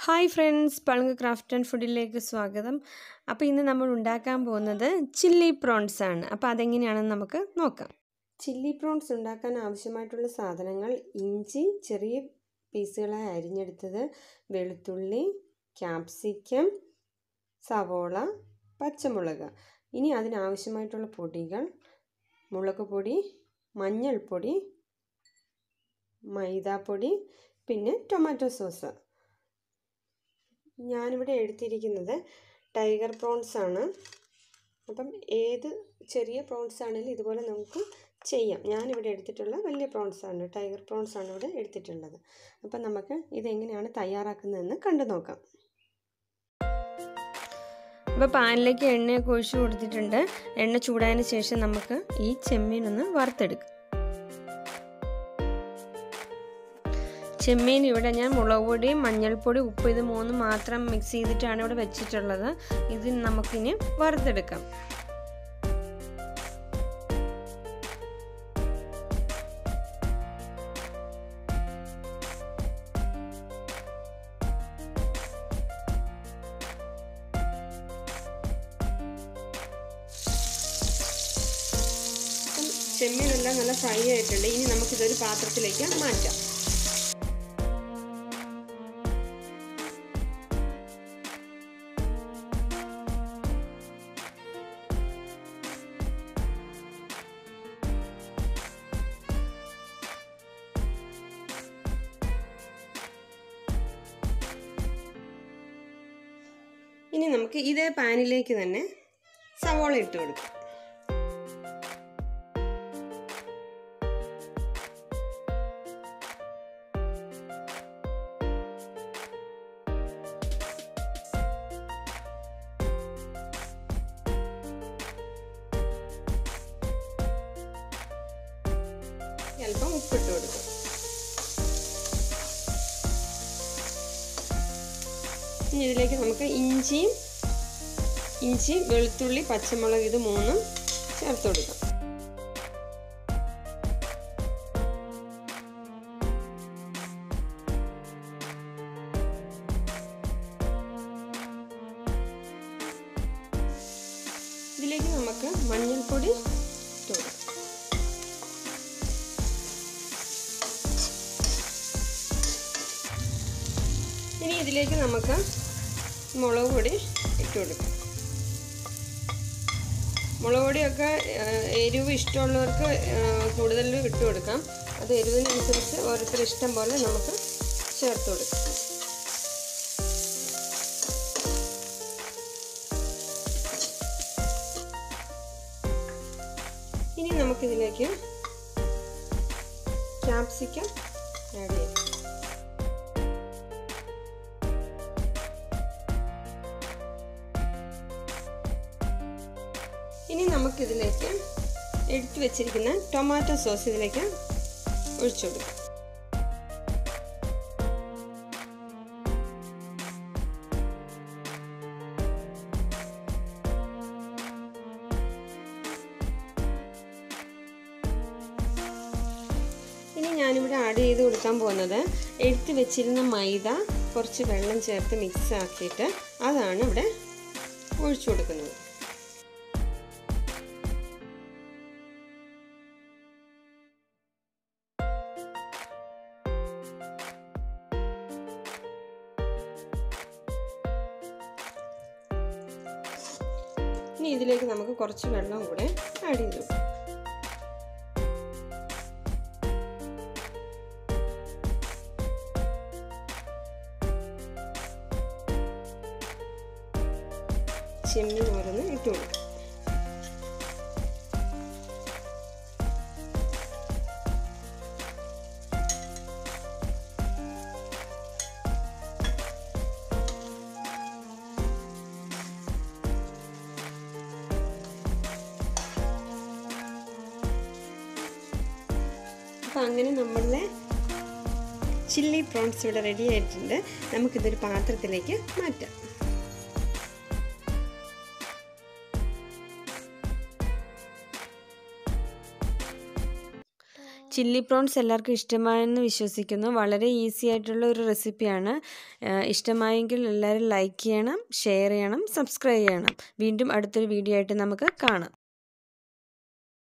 hi friends Palunku craft and ഫുഡിലേക്ക് സ്വാഗതം അപ്പോൾ ഇന്ന് നമ്മൾ ഉണ്ടാക്കാൻ പോകുന്നത് ചില്ലി പ്രോൺസ് ആണ് അപ്പോൾ അതെങ്ങനെയാണെന്ന് നമുക്ക് നോക്കാം ചില്ലി പ്രോൺസ് ഉണ്ടാക്കാൻ ആവശ്യമായിട്ടുള്ള സാധനങ്ങൾ ഇഞ്ചി ചെറിയ പീസുകളായി അരിഞ്ഞെടുത്തത് വെളുത്തുള്ളി ക്യാപ്സിക്കം സവോള പച്ചമുളക് ഇനി അതിനാവശ്യമായിട്ടുള്ള പൊടികൾ മുളക് പൊടി മഞ്ഞൾപ്പൊടി മൈദാപ്പൊടി പിന്നെ ടൊമാറ്റോ സോസ് ഞാനിവിടെ എടുത്തിരിക്കുന്നത് ടൈഗർ പ്രോൺസ് ആണ് അപ്പം ഏത് ചെറിയ പ്രോൺസ് ആണെങ്കിലും ഇതുപോലെ നമുക്ക് ചെയ്യാം ഞാനിവിടെ എടുത്തിട്ടുള്ള വലിയ പ്രോൺസ് ആണ് ടൈഗർ പ്രോൺസ് ആണ് ഇവിടെ എടുത്തിട്ടുള്ളത് അപ്പം നമുക്ക് ഇതെങ്ങനെയാണ് തയ്യാറാക്കുന്നതെന്ന് കണ്ടു നോക്കാം അപ്പോൾ പാനിലേക്ക് എണ്ണയൊക്കെ ഒഴിച്ച് കൊടുത്തിട്ടുണ്ട് എണ്ണ ചൂടായതിന് ശേഷം നമുക്ക് ഈ ചെമ്മീൻ ഒന്ന് വറുത്തെടുക്കാം ചെമ്മീൻ ഇവിടെ ഞാൻ മുളക് പൊടി മഞ്ഞൾപ്പൊടി ഉപ്പ് ഇത് മൂന്ന് മാത്രം മിക്സ് ചെയ്തിട്ടാണ് ഇവിടെ വെച്ചിട്ടുള്ളത് ഇത് നമുക്കിനി വറുത്തെടുക്കാം ചെമ്മീനെല്ലാം നല്ല ഫ്രൈ ആയിട്ടുണ്ട് ഇനി നമുക്കിതൊരു പാത്രത്തിലേക്ക് മാറ്റാം ഇനി നമുക്ക് ഇതേ പാനിലേക്ക് തന്നെ സവോള ഇട്ട് കൊടുക്കാം അല്പം ഉപ്പിട്ട് കൊടുക്കും ഇനി ഇതിലേക്ക് നമുക്ക് ഇഞ്ചിയും ഇഞ്ചി വെളുത്തുള്ളി പച്ചമുളക് ഇത് മൂന്നും ചേർത്ത് കൊടുക്കാം ഇതിലേക്ക് നമുക്ക് മഞ്ഞൾപ്പൊടി ഇട്ട് കൊടുക്കാം ഇനി ഇതിലേക്ക് നമുക്ക് മുളക് പൊടി ഇട്ട് കൊടുക്കാം മുളക് പൊടിയൊക്കെ എരിവ് ഇഷ്ടമുള്ളവർക്ക് കൂടുതൽ ഇട്ട് കൊടുക്കാം അത് എരിവിനനുസരിച്ച് ഓരോരുത്തർ ഇഷ്ടം പോലെ നമുക്ക് ചേർത്ത് കൊടുക്കാം ഇനി നമുക്കിതിലേക്ക് ക്യാപ്സിക്കം ആഡ് ചെയ്യാം ഇനി നമുക്കിതിലേക്ക് എടുത്തു വെച്ചിരിക്കുന്ന ടൊമാറ്റോ സോസ് ഇതിലേക്ക് ഒഴിച്ചു കൊടുക്കാം ഇനി ഞാനിവിടെ ആഡ് ചെയ്ത് കൊടുക്കാൻ പോകുന്നത് എടുത്തു വെച്ചിരുന്ന മൈദ കുറച്ച് വെള്ളം ചേർത്ത് മിക്സ് ആക്കിയിട്ട് അതാണ് ഇവിടെ ഒഴിച്ചു കൊടുക്കുന്നത് ഇനി ഇതിലേക്ക് നമുക്ക് കുറച്ച് വെള്ളം കൂടെ ആഡ് ചെയ്തു ചെമ്മീൻ ഓരോന്ന് ഇട്ട് കൊടുക്കും അപ്പോൾ അങ്ങനെ നമ്മളുടെ ചില്ലി പ്രോൺസ് ഇവിടെ റെഡി ആയിട്ടുണ്ട് നമുക്കിതൊരു പാത്രത്തിലേക്ക് മാറ്റാം ചില്ലി പ്രോൺസ് എല്ലാവർക്കും ഇഷ്ടമായെന്ന് വിശ്വസിക്കുന്നു വളരെ ഈസി ആയിട്ടുള്ള ഒരു റെസിപ്പിയാണ് ഇഷ്ടമായെങ്കിൽ എല്ലാവരും ലൈക്ക് ചെയ്യണം ഷെയർ ചെയ്യണം സബ്സ്ക്രൈബ് ചെയ്യണം വീണ്ടും അടുത്തൊരു വീഡിയോ ആയിട്ട് നമുക്ക് കാണാം